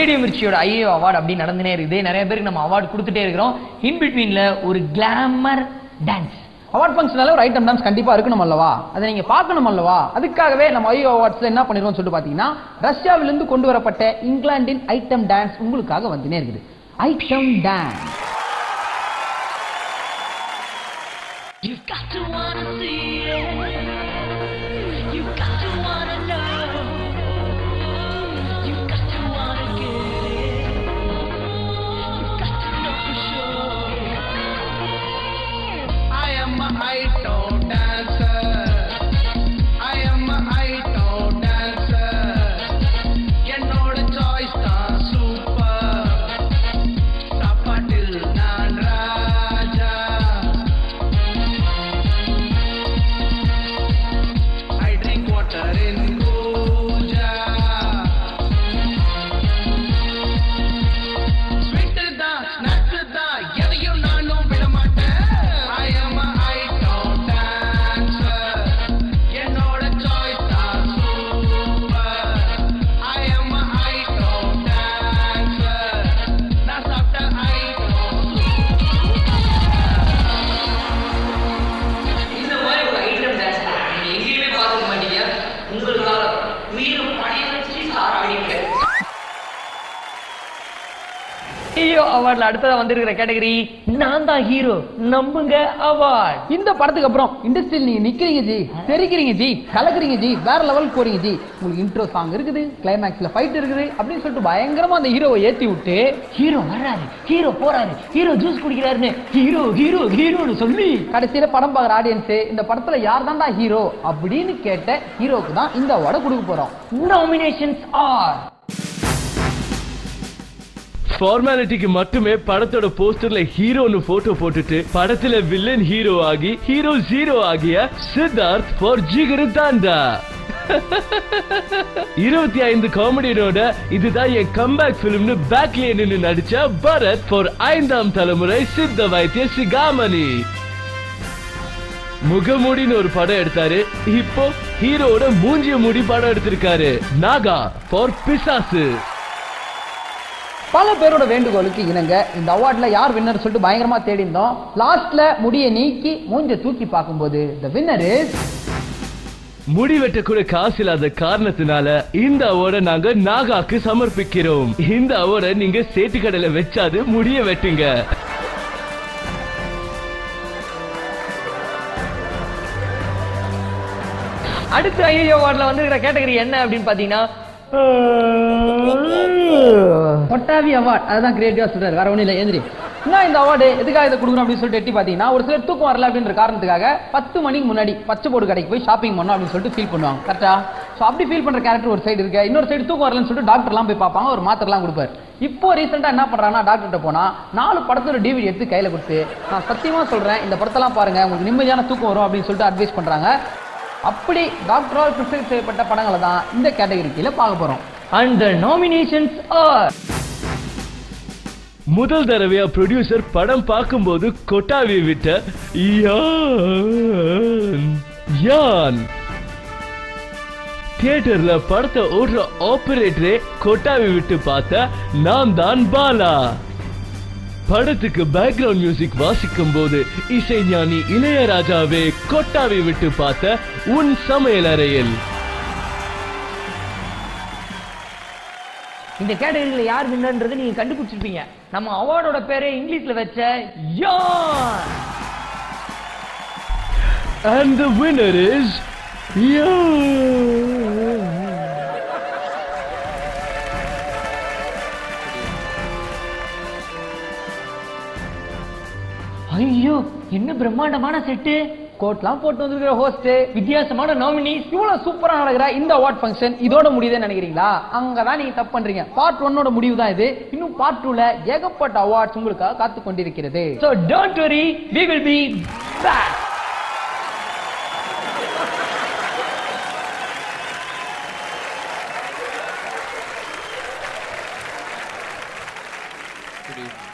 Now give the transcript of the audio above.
Radio மிர்ச்சியோட IA award அப்படி நடந்துனே இருக்குது நிறைய பேருக்கு நம்ம அவார்டு கொடுத்துட்டே இருக்கிறோம் இன் பிட்வீன்ல ஒரு கிளாமர் டான்ஸ் அவார்ட் ஃபங்க்ஷனால ஒரு ஐட்டம் டான்ஸ் கண்டிப்பா இருக்கணும் அல்லவா அதை நீங்க பார்க்கணும் அல்லவா அதுக்காகவே நம்ம ஐயோ அவார்ட்ஸ்ல என்ன பண்ணிருக்கோம் சொல்லிட்டு பாத்தீங்கன்னா ரஷ்யாவிலிருந்து கொண்டு வரப்பட்ட இங்கிலாந்தின் ஐட்டம் டான்ஸ் உங்களுக்காக வந்துனே இருக்குது item dance You've got to wanna see it. You've got to wanna know. You've got to wanna get it. You've got to know for sure. I am a item dancer. I am a item dancer. என்னோட choice தான் super. சாப்பாட்டில் நான் ராஜா. I drink water in Guja. Sweet தான், snack தான், எதையும் நானும் விட மாட்டேன். I am a item dancer. என்னோட choice தான் super. I am a item dancer. நான் சாப்பிட்ட item இந்த மாதிரி ஒரு ஐட்டம் டான்ஸ் நீங்க எங்கேயுமே பார்த்துக்க மாட்டீங்க உங்களுக்காக உயிரை பணைய வச்சு சாராடிக்க ஐயோ அவார்ட்ல அடுத்ததா வந்திருக்கிற கேட்டகரி நான் தான் ஹீரோ நம்புங்க அவார்ட் இந்த படத்துக்கு அப்புறம் இண்டஸ்ட்ரியில் நீங்க நிக்கிறீங்க ஜி தெரிக்கிறீங்க ஜி கலக்குறீங்க ஜி வேற லெவலுக்கு போறீங்க ஜி உங்களுக்கு இன்ட்ரோ சாங் இருக்குது கிளைமேக்ஸ்ல ஃபைட் இருக்குது அப்படின்னு சொல்லிட்டு பயங்கரமா அந்த ஹீரோவை ஏத்தி விட்டு ஹீரோ வர்றாரு ஹீரோ போறாரு ஹீரோ ஜூஸ் குடிக்கிறாருன்னு ஹீரோ ஹீரோ ஹீரோன்னு சொல்லி கடைசியில படம் பார்க்குற ஆடியன்ஸ் இந்த படத்துல யார் தான்டா ஹீரோ அப்படின்னு கேட்ட ஹீரோக்கு தான் இந்த அவார்டை கொடுக்க போறோம் நாமினேஷன்ஸ் ஆர் ஃபார்மாலிட்டிக்கு மட்டுமே படத்தோட போஸ்டர்ல ஹீரோன்னு போட்டோ போட்டுட்டு படத்துல வில்லன் ஹீரோ ஆகி ஹீரோ ஜீரோ ஆகிய சித்தார்த் ஃபார் ஜிகரு தாண்டா இருபத்தி ஐந்து காமெடியோட இதுதான் என் கம்பேக் பிலிம்னு பேக்ல நின்னு நடிச்ச பரத் ஃபார் ஐந்தாம் தலைமுறை சித்த வைத்திய சிகாமணி முகமூடின்னு ஒரு படம் எடுத்தாரு இப்போ ஹீரோட மூஞ்சிய மூடி படம் எடுத்திருக்காரு நாகா ஃபார் பிசாசு பல பேரோட வேண்டுகோளுக்கு இணங்க இந்த அவார்ட்ல யார் வின்னர் சொல்லிட்டு பயங்கரமா தேடி இருந்தோம் லாஸ்ட்ல முடியை நீக்கி மூஞ்ச தூக்கி பார்க்கும்போது த வின்னர் இஸ் முடி வெட்ட கூட காசு இல்லாத காரணத்தினால இந்த அவார்டை நாங்க நாகாக்கு சமர்ப்பிக்கிறோம் இந்த அவார்டை நீங்க சேட்டு கடையில வச்சாது முடிய வெட்டுங்க அடுத்த ஐயோ அவார்ட்ல வந்திருக்கிற கேட்டகரி என்ன அப்படின்னு பாத்தீங்கன்னா கொட்டாவி அவார்ட் அதுதான் கிரியேட்டிவா சொல்றாரு வேற ஒண்ணும் இல்ல ஏந்திரி என்ன இந்த அவார்டு எதுக்காக இதை கொடுக்கணும் அப்படின்னு சொல்லிட்டு எட்டி பார்த்தீங்கன்னா ஒரு சிலர் தூக்கம் வரல அப்படின்ற காரணத்துக்காக பத்து மணிக்கு முன்னாடி பச்சை போர்டு கடைக்கு போய் ஷாப்பிங் பண்ணணும் அப்படின்னு சொல்லிட்டு ஃபீல் பண்ணுவாங்க கரெக்டா ஸோ அப்படி ஃபீல் பண்ற கேரக்டர் ஒரு சைடு இருக்கு இன்னொரு சைடு தூக்கம் வரலன்னு சொல்லிட்டு டாக்டர்லாம் போய் பார்ப்பாங்க ஒரு மாத்திரலாம் கொடுப்பாரு இப்போ ரீசெண்டாக என்ன பண்றாங்கன்னா டாக்டர்கிட்ட போனா நாலு படத்தோட டிவிடி எடுத்து கையில கொடுத்து நான் சத்தியமா சொல்றேன் இந்த படத்தெல்லாம் பாருங்க உங்களுக்கு நிம்மதியான தூக்கம் வரும் அப்படின்னு சொல்லிட்டு அட்வைஸ் பண்றாங்க அப்படி டாக்டரால் பிரிஸ்கிரைப் செய்யப்பட்ட படங்களை தான் இந்த கேட்டகரி கீழே பார்க்க போறோம் அண்ட் த நாமினேஷன்ஸ் ஆர் முதல் தடவையா ப்ரொடியூசர் படம் பார்க்கும்போது கொட்டாவி விட்ட யான் யான் தியேட்டர்ல படத்தை ஓடுற ஆபரேட்டரே கொட்டாவி விட்டு பார்த்த நான் தான் பாலா படத்துக்கு பேக்ரவுண்ட் மியூசிக் வாசிக்கும் போது இசைஞானி இளையராஜாவே கொட்டாவி விட்டு பார்த்த உன் சமையலறையில் இந்த கேட்டகரியில யார் வின்னர்ன்றது நீங்க கண்டுபிடிச்சிருப்பீங்க நம்ம அவார்டோட பேரே இங்கிலீஷ்ல வச்ச யான் And the winner is Yan. ஐயோ என்ன பிரம்மாண்டமான செட்டு கோட்லாம் போட்டு வந்திருக்கிற ஹோஸ்ட் வித்தியாசமான நாமினிஸ் இவ்வளவு சூப்பரா நடக்கிற இந்த அவார்ட் ஃபங்க்ஷன் இதோட முடியுதுன்னு நினைக்கிறீங்களா அங்கதான் நீங்க தப்பு பண்றீங்க பார்ட் ஒன்னோட முடிவு தான் இது இன்னும் பார்ட் டூல ஏகப்பட்ட அவார்ட்ஸ் உங்களுக்காக காத்து கொண்டிருக்கிறது So don't worry, we will be back. Good evening.